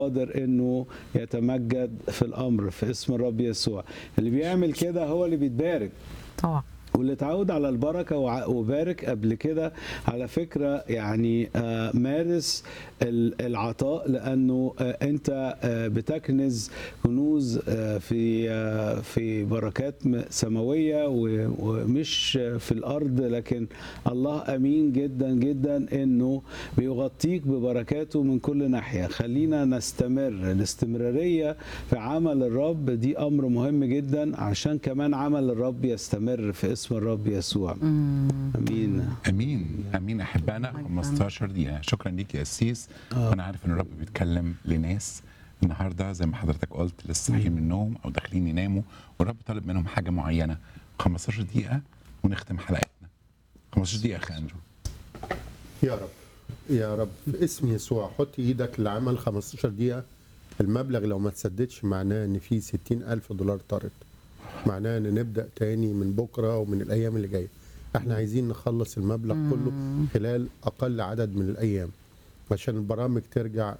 قادر انه يتمجد في الامر في اسم الرب يسوع اللي بيعمل كده هو اللي بيتبارك طبعا واللي اتعود على البركه وع- وبارك قبل كده على فكره يعني آه، مارس ال- العطاء لانه آه، انت آه، بتكنز كنوز آه، في آه، في بركات م- سماويه و- ومش في الارض لكن الله امين جدا جدا انه بيغطيك ببركاته من كل ناحيه خلينا نستمر الاستمراريه في عمل الرب دي امر مهم جدا عشان كمان عمل الرب يستمر في اسم الرب يسوع امين امين امين احبائنا 15 دقيقه شكرا ليك يا اسيس وانا عارف ان الرب بيتكلم لناس النهارده زي ما حضرتك قلت لسه صاحيين من النوم او داخلين يناموا والرب طالب منهم حاجه معينه 15 دقيقه ونختم حلقتنا 15 دقيقه يا اخي اندرو يا رب يا رب باسم يسوع حط ايدك لعمل 15 دقيقة المبلغ لو ما تسددش معناه ان في 60 ألف دولار طارت معناه ان نبدأ تاني من بكرة ومن الأيام اللي جاية احنا عايزين نخلص المبلغ كله خلال أقل عدد من الأيام عشان البرامج ترجع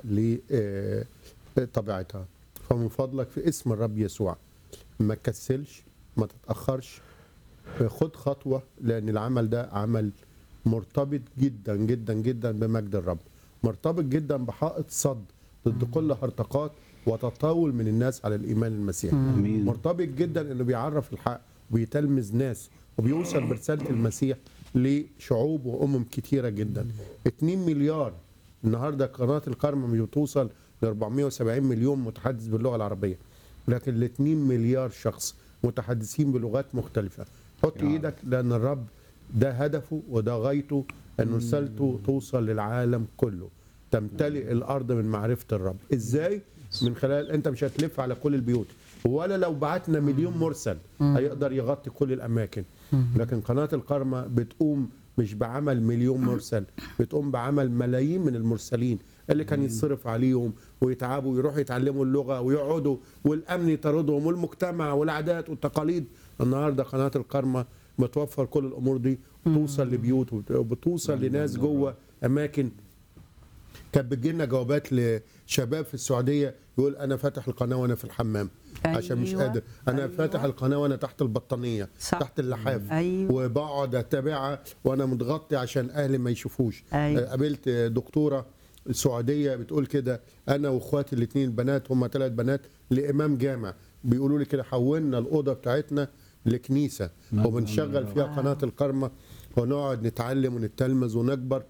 لطبيعتها فمن فضلك في اسم الرب يسوع ما تكسلش ما تتأخرش خد خطوة لأن العمل ده عمل مرتبط جدا جدا جدا بمجد الرب مرتبط جدا بحائط صد ضد كل هرطقات وتطاول من الناس على الإيمان المسيحي امين مرتبط جدا انه بيعرف الحق وبيتلمذ ناس وبيوصل برساله المسيح لشعوب وامم كتيره جدا 2 مليار النهارده قناه الكرم بتوصل ل 470 مليون متحدث باللغه العربيه لكن ال 2 مليار شخص متحدثين بلغات مختلفه حط ايدك لان الرب ده هدفه وده غايته ان رسالته توصل للعالم كله تمتلئ الارض من معرفه الرب ازاي من خلال انت مش هتلف على كل البيوت ولا لو بعتنا مليون مرسل هيقدر يغطي كل الاماكن لكن قناه الكرمه بتقوم مش بعمل مليون مرسل بتقوم بعمل ملايين من المرسلين اللي كان يتصرف عليهم ويتعبوا ويروحوا يتعلموا اللغه ويقعدوا والامن يطاردهم والمجتمع والعادات والتقاليد النهارده قناه الكرمه بتوفر كل الامور دي توصل لبيوت وبتوصل لناس جوه اماكن كانت بتجيلنا جوابات لشباب في السعوديه يقول انا فاتح القناه وانا في الحمام عشان مش أيوة، قادر انا أيوة. فاتح القناه وانا تحت البطانيه صح. تحت اللحاف أيوة. وبقعد اتابعها وانا متغطي عشان اهلي ما يشوفوش أيوة. آه، قابلت دكتوره سعوديه بتقول كده انا واخواتي الاثنين البنات هم ثلاث بنات لامام جامع بيقولوا لي كده حولنا الاوضه بتاعتنا لكنيسه وبنشغل فيها قناه الكرمه ونقعد نتعلم ونتلمذ ونكبر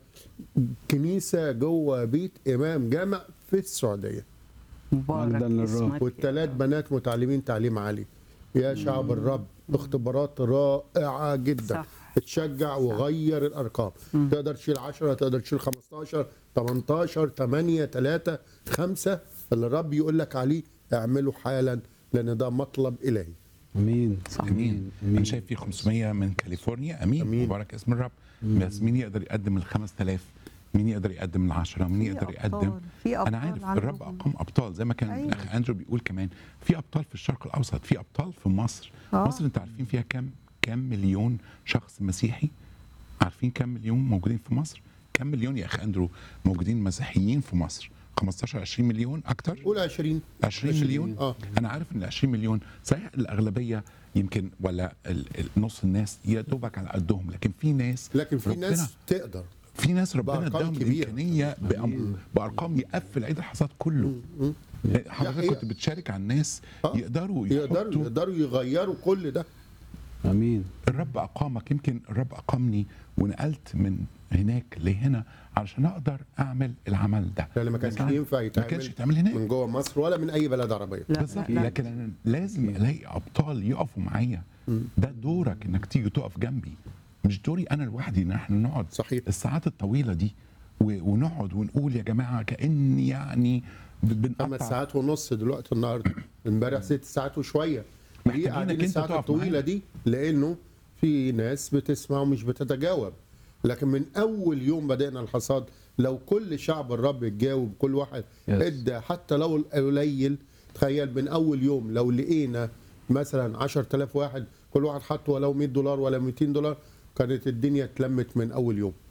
كنيسه جوه بيت امام جامع في السعوديه مبارك مجداً للرب. اسمك والثلاث بنات متعلمين تعليم عالي يا شعب الرب اختبارات رائعه جدا صح. تشجع وغير الارقام تقدر تشيل 10 تقدر تشيل 15 18 8 3 5 اللي الرب يقول لك عليه اعمله حالا لان ده مطلب الهي امين صح. امين انا شايف في 500 من كاليفورنيا امين, أمين. مبارك اسم الرب بس مين يقدر يقدم ال 5000 مين يقدر يقدم ال 10 مين يقدر أبطال. يقدم في انا أبطال عارف الرب عندهم. اقام ابطال زي ما كان أيوة. الاخ اندرو بيقول كمان في ابطال في الشرق الاوسط في ابطال في مصر آه. مصر انتوا عارفين فيها كام كام مليون شخص مسيحي عارفين كام مليون موجودين في مصر كام مليون يا اخ اندرو موجودين مسيحيين في مصر 15 20 مليون اكتر قول 20 20 مليون اه انا عارف ان ال 20 مليون صحيح الاغلبيه يمكن ولا ال- ال- نص الناس يا دوبك على قدهم لكن في ناس لكن في ربنا- ناس تقدر في ناس ربنا بأرقام اداهم كبيرة. الامكانيه بأم- بارقام يقفل عيد الحصاد كله حضرتك حقيقة. كنت بتشارك على الناس آه. يقدروا يقدروا يحطوا يقدروا يغيروا كل ده امين الرب اقامك يمكن الرب اقامني ونقلت من هناك لهنا علشان اقدر اعمل العمل ده لان ما كانش لكن ينفع ما كانش يتعمل يتعمل هناك من جوه مصر ولا من اي بلد عربيه لا بالظبط لا لا لكن انا لازم الاقي ابطال يقفوا معايا ده دورك انك تيجي تقف جنبي مش دوري انا لوحدي ان احنا نقعد صحيح. الساعات الطويله دي و- ونقعد ونقول يا جماعه كان يعني ب- خمس بنقطع ساعات ونص دلوقتي النهارده امبارح ست ساعات وشويه ليه محتاجينك قاعدين انت الساعات تقف الطويله معايا. دي لانه في ناس بتسمع ومش بتتجاوب لكن من اول يوم بدانا الحصاد لو كل شعب الرب يتجاوب كل واحد Yes. ادى حتى لو قليل تخيل من اول يوم لو لقينا مثلا 10000 واحد كل واحد حط ولو 100 دولار ولا 200 دولار كانت الدنيا اتلمت من اول يوم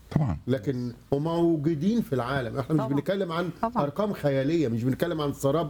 طبعا لكن وموجودين في العالم احنا مش طبعا. بنتكلم عن طبعا. ارقام خياليه مش بنتكلم عن سراب